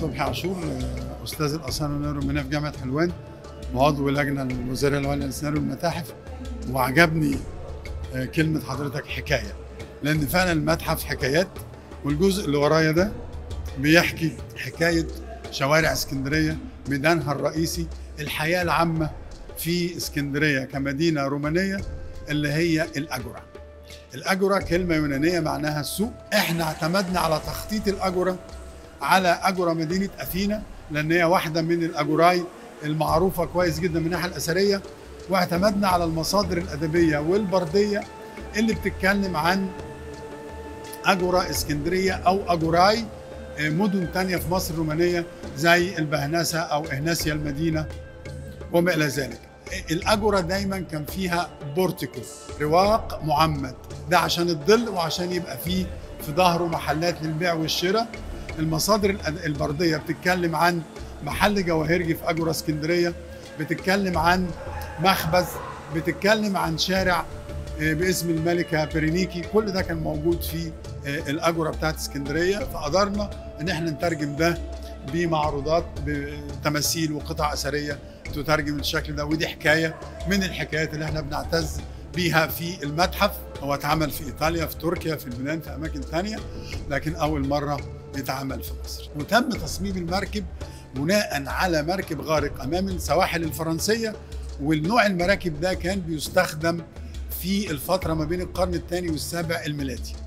صبحي عاشور آه، استاذ الاثار والنيرومانيه في جامعه حلوان وعضو اللجنه الوزاريه العليا للاسنان والمتاحف وعجبني آه، كلمه حضرتك حكايه لان فعلا المتحف حكايات والجزء اللي ورايا ده بيحكي حكايه شوارع اسكندريه ميدانها الرئيسي الحياه العامه في اسكندريه كمدينه رومانيه اللي هي الاجوره الاجوره كلمه يونانيه معناها السوق احنا اعتمدنا على تخطيط الاجوره على اجوره مدينه اثينا لان هي واحده من الاجوراي المعروفه كويس جدا من الناحيه الاثريه واعتمدنا على المصادر الادبيه والبرديه اللي بتتكلم عن اجوره اسكندريه او اجوراي آه، مدن تانية في مصر الرومانيه زي البهنسه او اهناسيا المدينه وما الى ذلك الاجوره دايما كان فيها بورتيكو رواق معمد ده عشان الظل وعشان يبقى فيه في ظهره محلات للبيع والشراء المصادر الأد- البرديه بتتكلم عن محل جواهرجي في اجوره اسكندريه بتتكلم عن مخبز بتتكلم عن شارع آه، باسم الملكه بيرينيكي كل ده كان موجود في آه، الاجوره بتاعت اسكندريه فقدرنا ان احنا نترجم ده بمعروضات بتماثيل وقطع اثريه تترجم الشكل ده ودي حكايه من الحكايات اللي احنا بنعتز بيها في المتحف هو اتعمل في ايطاليا في تركيا في اليونان في اماكن تانية لكن اول مره يتعمل في مصر وتم تصميم المركب بناء على مركب غارق امام السواحل الفرنسيه والنوع المراكب ده كان بيستخدم في الفتره ما بين القرن الثاني والسابع الميلادي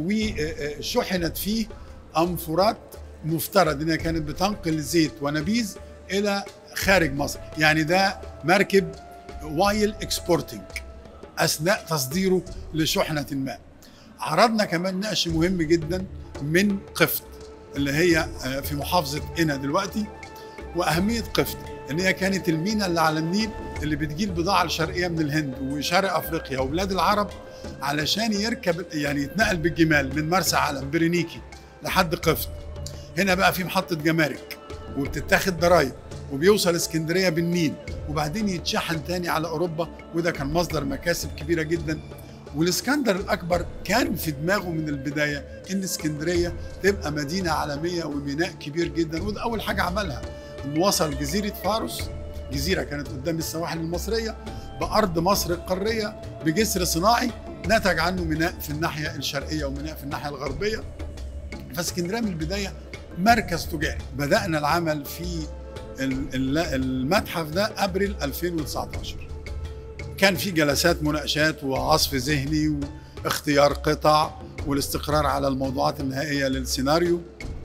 وشحنت فيه امفورات مفترض انها كانت بتنقل زيت ونبيذ الى خارج مصر يعني ده مركب وايل اكسبورتنج اثناء تصديره لشحنه ما عرضنا كمان نقش مهم جدا من قفط اللي هي آه، في محافظه قنا دلوقتي واهميه قفط ان هي كانت المينا اللي على النيل اللي بتجيب البضاعه الشرقيه من الهند وشرق افريقيا وبلاد العرب علشان يركب يعني يتنقل بالجمال من مرسى علم برينيكي لحد قفط هنا بقى في محطه جمارك وبتتاخد ضرايب وبيوصل اسكندريه بالنيل وبعدين يتشحن تاني على اوروبا وده كان مصدر مكاسب كبيره جدا والاسكندر الاكبر كان في دماغه من البدايه ان اسكندريه تبقى مدينه عالميه وميناء كبير جدا وده اول حاجه عملها انه وصل جزيره فاروس جزيره كانت قدام السواحل المصريه بارض مصر القاريه بجسر صناعي نتج عنه ميناء في الناحيه الشرقيه وميناء في الناحيه الغربيه فاسكندريه من البدايه مركز تجاري بدانا العمل في ال- ال- المتحف ده ابريل 2019 كان في جلسات مناقشات وعصف ذهني واختيار قطع والاستقرار على الموضوعات النهائيه للسيناريو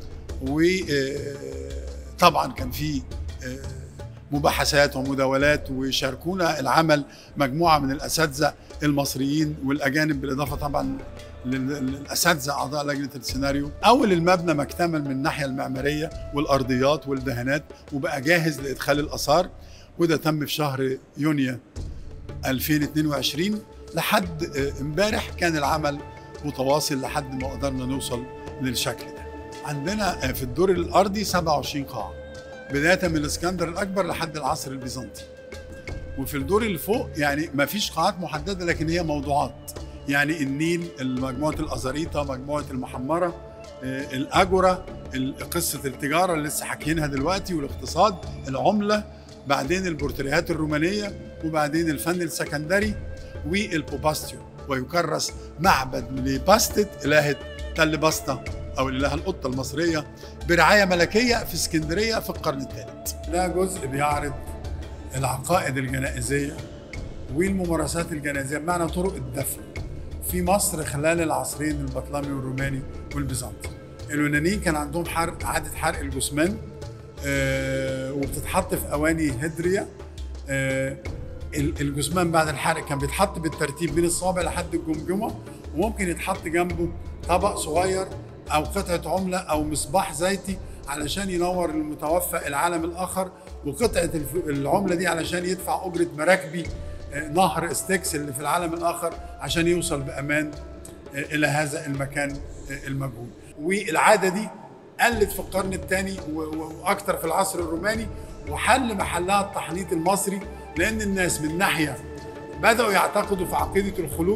وطبعا كان في آه، مباحثات ومداولات وشاركونا العمل مجموعه من الاساتذه المصريين والاجانب بالاضافه طبعا لل- للاساتذه اعضاء لجنه السيناريو اول المبنى ما اكتمل من الناحيه المعماريه والارضيات والدهانات وبقى جاهز لادخال الاثار وده تم في شهر يونيو 2022 لحد آه، امبارح كان العمل متواصل لحد ما قدرنا نوصل للشكل ده عندنا آه، في الدور الارضي 27 قاعه بدايه من الاسكندر الاكبر لحد العصر البيزنطي وفي الدور اللي فوق يعني ما فيش قاعات محدده لكن هي موضوعات يعني النيل مجموعه الازاريطه مجموعه المحمره آه، الاجوره ال- قصه التجاره اللي لسه حاكيينها دلوقتي والاقتصاد العمله بعدين البورتريهات الرومانيه وبعدين الفن السكندري والبوباستيو ويكرس معبد لباستة إلهة تل باستا أو الإلهة القطة المصرية برعاية ملكية في اسكندرية في القرن الثالث ده جزء بيعرض العقائد الجنائزية والممارسات الجنائزية بمعنى طرق الدفن في مصر خلال العصرين البطلمي والروماني والبيزنطي اليونانيين كان عندهم حرق عادة حرق الجثمان آه، وبتتحط في أواني هدرية آه، ال- الجثمان بعد الحرق كان بيتحط بالترتيب من الصوابع لحد الجمجمة وممكن يتحط جنبه طبق صغير أو قطعة عملة أو مصباح زيتي علشان ينور المتوفى العالم الآخر وقطعة الف- العملة دي علشان يدفع أجرة مراكبي آه، نهر استكس اللي في العالم الآخر عشان يوصل بأمان آه، إلى هذا المكان آه، المجهول والعادة دي قلت في القرن الثاني واكثر في العصر الروماني وحل محلها التحنيط المصري لان الناس من ناحيه بداوا يعتقدوا في عقيده الخلود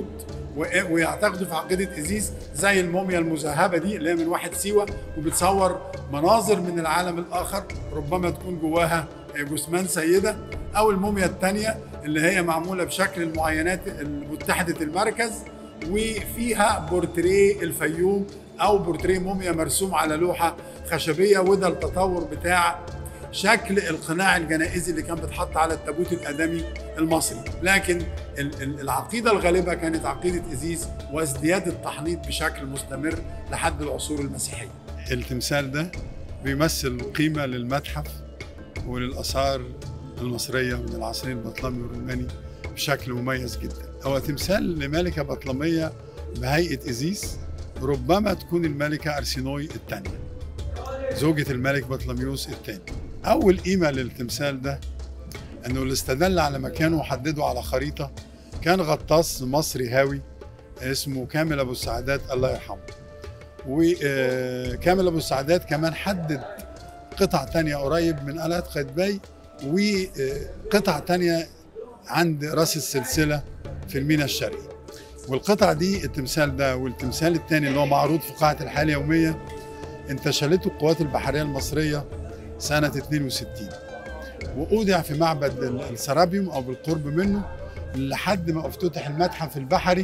و- ويعتقدوا في عقيده ازيس زي الموميا المذهبه دي اللي هي من واحد سيوه وبتصور مناظر من العالم الاخر ربما تكون جواها جثمان سيده او الموميا الثانيه اللي هي معموله بشكل المعاينات متحده المركز وفيها بورتريه الفيوم او بورتريه موميا مرسوم على لوحه خشبيه وده التطور بتاع شكل القناع الجنائزي اللي كان بيتحط على التابوت الادمي المصري لكن ال- ال- العقيده الغالبه كانت عقيده ازيس وازدياد التحنيط بشكل مستمر لحد العصور المسيحيه التمثال ده بيمثل قيمه للمتحف وللاثار المصريه من العصرين البطلمي والروماني بشكل مميز جدا هو تمثال لملكه بطلميه بهيئه ازيس ربما تكون الملكه ارسينوي الثانيه زوجة الملك بطلميوس الثاني أول قيمة للتمثال ده أنه اللي استدل على مكانه وحدده على خريطة كان غطاس مصري هاوي اسمه كامل أبو السعادات الله يرحمه وكامل أبو السعادات كمان حدد قطع تانية قريب من قلعة قايتباي وقطع تانية عند راس السلسلة في المينا الشرقي والقطع دي التمثال ده والتمثال الثاني اللي هو معروض في قاعة الحياة اليومية انتشلته القوات البحرية المصرية سنة 62 وأودع في معبد ال- السرابيوم أو بالقرب منه لحد ما افتتح المتحف البحري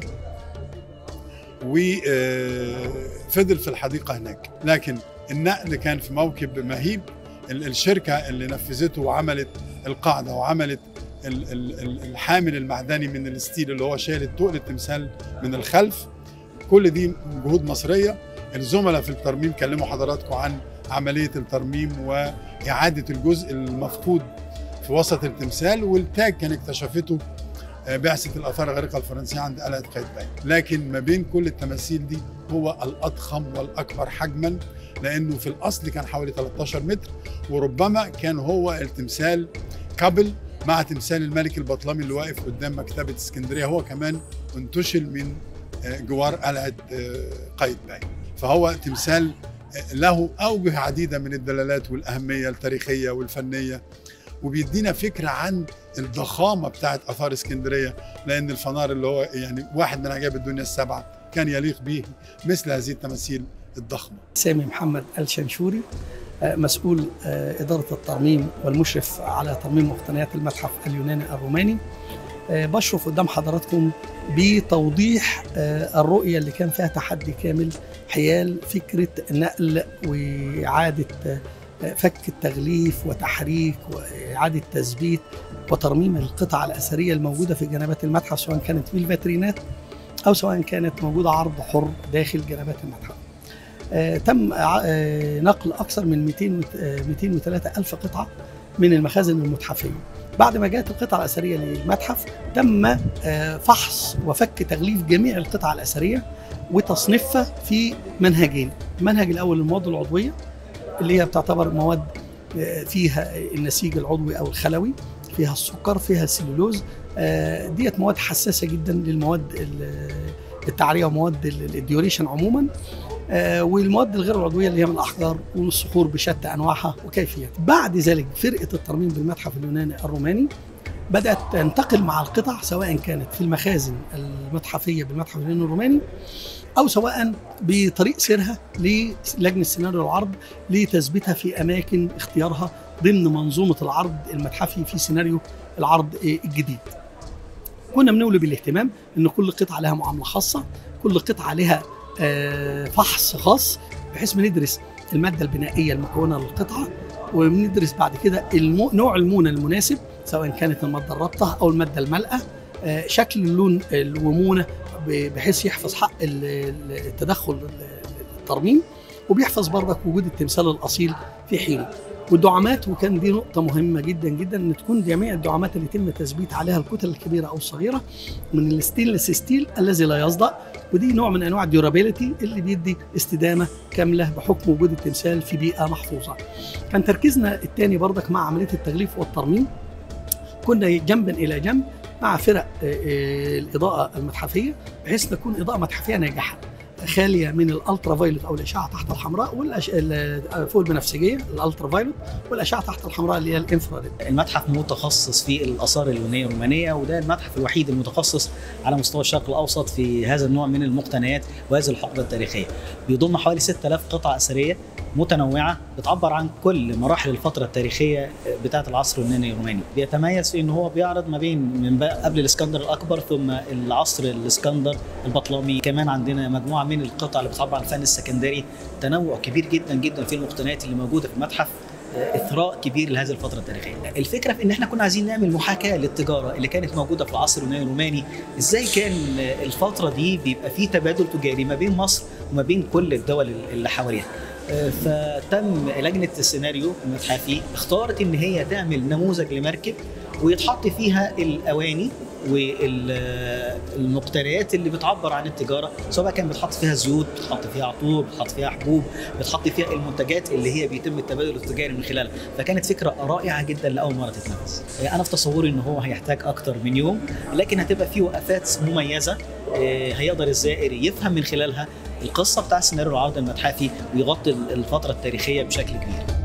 وفضل في الحديقة هناك لكن النقل كان في موكب مهيب ال- الشركة اللي نفذته وعملت القاعدة وعملت ال- ال- ال- الحامل المعدني من الستيل اللي هو شايل التقل التمثال من الخلف كل دي جهود مصرية الزملاء في الترميم كلموا حضراتكم عن عملية الترميم وإعادة الجزء المفقود في وسط التمثال والتاج كان اكتشفته آه، بعثة الآثار الغارقة الفرنسية عند قلعة قايتباي لكن ما بين كل التماثيل دي هو الأضخم والأكبر حجما لأنه في الأصل كان حوالي 13 متر وربما كان هو التمثال كابل مع تمثال الملك البطلمي اللي واقف قدام مكتبة اسكندرية هو كمان انتشل من آه، جوار قلعة آه، قايتباي فهو تمثال له أوجه عديدة من الدلالات والأهمية التاريخية والفنية وبيدينا فكرة عن الضخامة بتاعت آثار اسكندرية لأن الفنار اللي هو يعني واحد من عجائب الدنيا السبعة كان يليق به مثل هذه التماثيل الضخمة سامي محمد الشنشوري آه، مسؤول آه، إدارة الترميم والمشرف على ترميم مقتنيات المتحف اليوناني الروماني آه، بشرف قدام حضراتكم بتوضيح آه، الرؤية اللي كان فيها تحدي كامل حيال فكرة نقل وإعادة آه، فك التغليف وتحريك وإعادة تثبيت وترميم القطع الأثرية الموجودة في جنبات المتحف سواء كانت في الفاترينات أو سواء كانت موجودة عرض حر داخل جنبات المتحف آه، تم ع- آه، نقل اكثر من 200 وت- آه، 203 الف قطعه من المخازن المتحفيه بعد ما جاءت القطع الاثريه للمتحف تم آه، فحص وفك تغليف جميع القطع الاثريه وتصنيفها في منهجين المنهج الاول المواد العضويه اللي هي بتعتبر مواد آه، فيها النسيج العضوي او الخلوي فيها السكر فيها السلولوز آه، ديت مواد حساسه جدا للمواد ال- التعريه ومواد ال- الديوريشن عموما آه، والمواد الغير العضويه اللي هي من الاحجار والصخور بشتى انواعها وكيفيتها. بعد ذلك فرقه الترميم بالمتحف اليوناني الروماني بدات تنتقل مع القطع سواء كانت في المخازن المتحفيه بالمتحف اليوناني الروماني او سواء بطريق سيرها للجنه سيناريو العرض لتثبيتها في اماكن اختيارها ضمن منظومه العرض المتحفي في سيناريو العرض آه، الجديد. كنا بنولي بالاهتمام ان كل قطعه لها معامله خاصه، كل قطعه لها آه، فحص خاص بحيث بندرس الماده البنائيه المكونه للقطعه وبندرس بعد كده المو... نوع المونه المناسب سواء كانت الماده الرابطه او الماده المالئه آه، شكل اللون الومونه ب- بحيث يحفظ حق ال- ال- التدخل الترميم وبيحفظ برضك وجود التمثال الاصيل في حينه والدعامات وكان دي نقطة مهمة جدا جدا ان تكون جميع الدعامات اللي يتم تثبيت عليها الكتل الكبيرة او الصغيرة من الستينلس ستيل الذي لا يصدأ ودي نوع من انواع الديورابيلتي اللي بيدي استدامه كامله بحكم وجود التمثال في بيئه محفوظه. كان تركيزنا الثاني برضك مع عمليه التغليف والترميم كنا جنبا الى جنب مع فرق آه، آه، الاضاءه المتحفيه بحيث تكون اضاءه متحفيه ناجحه. خاليه من الالترا فايلوت او الاشعه تحت الحمراء والأش... ال- فوق البنفسجيه الالترا فايلوت والاشعه تحت الحمراء اللي هي الانفراريد المتحف متخصص في الاثار اليونانيه الرومانيه وده المتحف الوحيد المتخصص على مستوى الشرق الاوسط في هذا النوع من المقتنيات وهذه الحقبه التاريخيه. بيضم حوالي 6000 قطعه اثريه متنوعه بتعبر عن كل مراحل الفتره التاريخيه بتاعه العصر اليوناني الروماني. بيتميز في ان هو بيعرض ما بين من بقى قبل الاسكندر الاكبر ثم العصر الاسكندر البطلمي، كمان عندنا مجموعه من القطع اللي بتعبر عن الفن السكندري، تنوع كبير جدا جدا في المقتنيات اللي موجوده في المتحف اثراء كبير لهذه الفتره التاريخيه. الفكره في ان احنا كنا عايزين نعمل محاكاه للتجاره اللي كانت موجوده في العصر اليوناني الروماني، ازاي كان الفتره دي بيبقى في تبادل تجاري ما بين مصر وما بين كل الدول اللي حواليها. فتم لجنه السيناريو المتحفي اختارت ان هي تعمل نموذج لمركب ويتحط فيها الاواني والمقتنيات اللي بتعبر عن التجاره سواء كان بتحط فيها زيوت بتحط فيها عطور بتحط فيها حبوب بتحط فيها المنتجات اللي هي بيتم التبادل التجاري من خلالها فكانت فكره رائعه جدا لاول مره تتنفذ انا في تصوري ان هو هيحتاج اكتر من يوم لكن هتبقى فيه وقفات مميزه هيقدر الزائر يفهم من خلالها القصه بتاع السيناريو العرض المتحفي ويغطي الفتره التاريخيه بشكل كبير